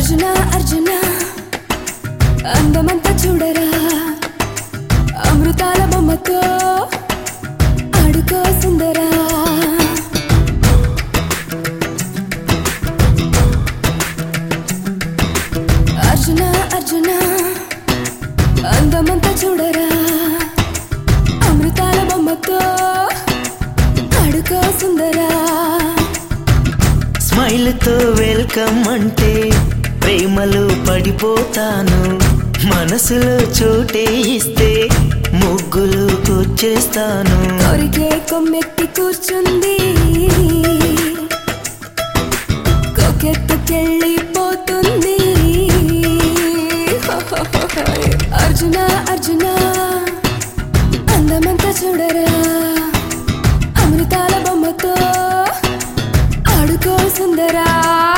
అర్జున అర్జున అందమంతా చూడరా అమృతాల బొమ్మతో ఆడుకో సుందరా అర్జున అర్జున అందమంతా చూడరా అమృతాల బొమ్మతో ఆడుకో సుందరా స్మైల్ తో వెల్కమ్ అంటే ప్రేమలో పడిపోతాను మనసులో చోటే ఇస్తే ముగ్గులు కూర్చేస్తాను కోరికే కొమ్మెత్తి కూర్చుంది కొకెత్తుకెళ్ళిపోతుంది అర్జున అర్జున అందమంతా చూడరా అమృతాల బొమ్మతో ఆడుకో సుందరా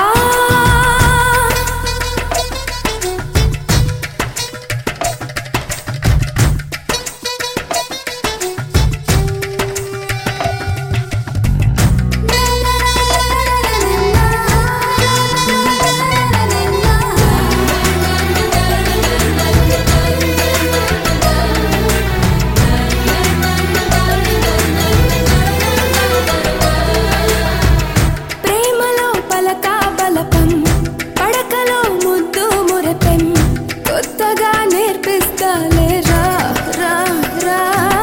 ప్రేమలో పలక బలపం పడకలో ముద్దు మురపెం కొత్తగా నేర్పిస్తాలే రా రా రా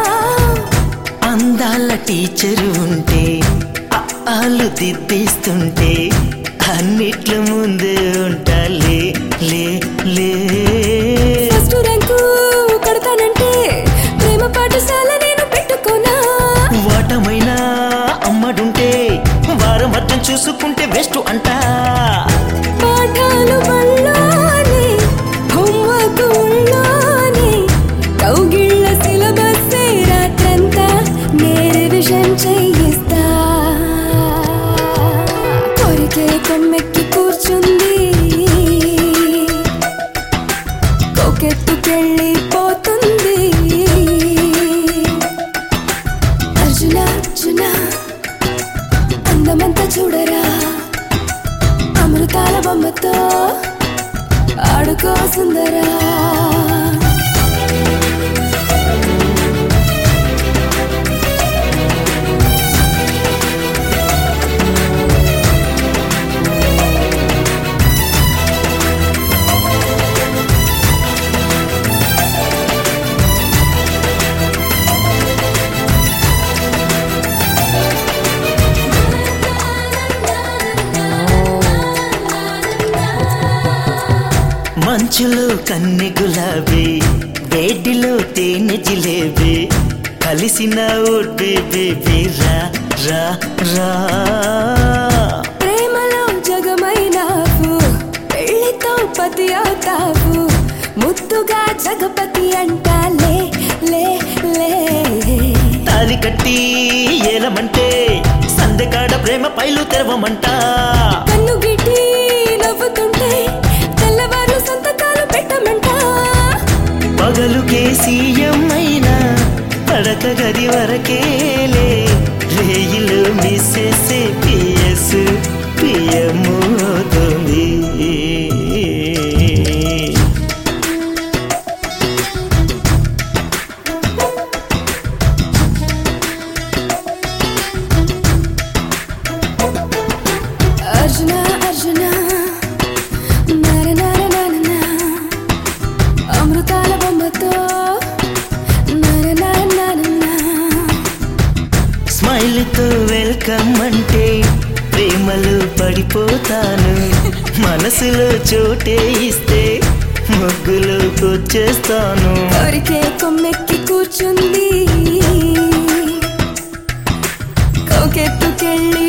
అందాల టీచరు ఉంటే ఆలు దిద్దిస్తుంటే అన్నిట్లో ముందే ఉంటా లే లే లే ఫస్ట్ ర్యాంకు కొడతానంటే ప్రేమ పాఠశాల నేను పెట్టుకోనా వాటమైనా అమ్మడుంటే వారం అర్థం చూసుకుంటే బెస్ట్ అంటా పాఠాలు బళ్ళోనే హోంవర్క్ ఉళ్ళోనే కౌగిళ్ళ సిలబస్ రాత్రంతా నే రివిజన్ చేయిస్తా కోరికే కొమ్మెక్కి కూర్చుంది కోకెత్తుకెళ్ళిపోతుంది అర్జున అర్జున అందమంతా చూడరా అమృతాల బొమ్మతో ఆడుకో సుందరా మంచులో కన్నె గులాబీ వేడిలో తేనె జిలేబీ కలిసిన బేబీ బేబీ రా రా రా ప్రేమలో జగమైనావు పెళ్లితో పతి అవుతావు ముద్దుగా జగపతి అంటాలే లే లే తాలి కట్టి ఏలమంటే సందెకాడ ప్రేమ పైలు తెరవమంట కన్ను గిట్టి నవ్వుతుంటే తెల్లవారు సంతకాలు పెట్టమంట పగలుకే సీఎం అయినా పడక గది వరకేలే రేయిలో మిస్సెస్ పిఎస్ పిఎం అవుతుంది అర్జున అర్జున నర నర నర అమృతాల బొమ్మతో నర నర నర స్మైల్ తో వెల్కమ్ అంటే ప్రేమలో పడిపోతాను మనసులో చోటే ఇస్తే ముగ్గులోకి వచ్చేస్తాను కోరికే కొమ్మెక్కి కూర్చుంది కోకెత్తుకెళ్ళి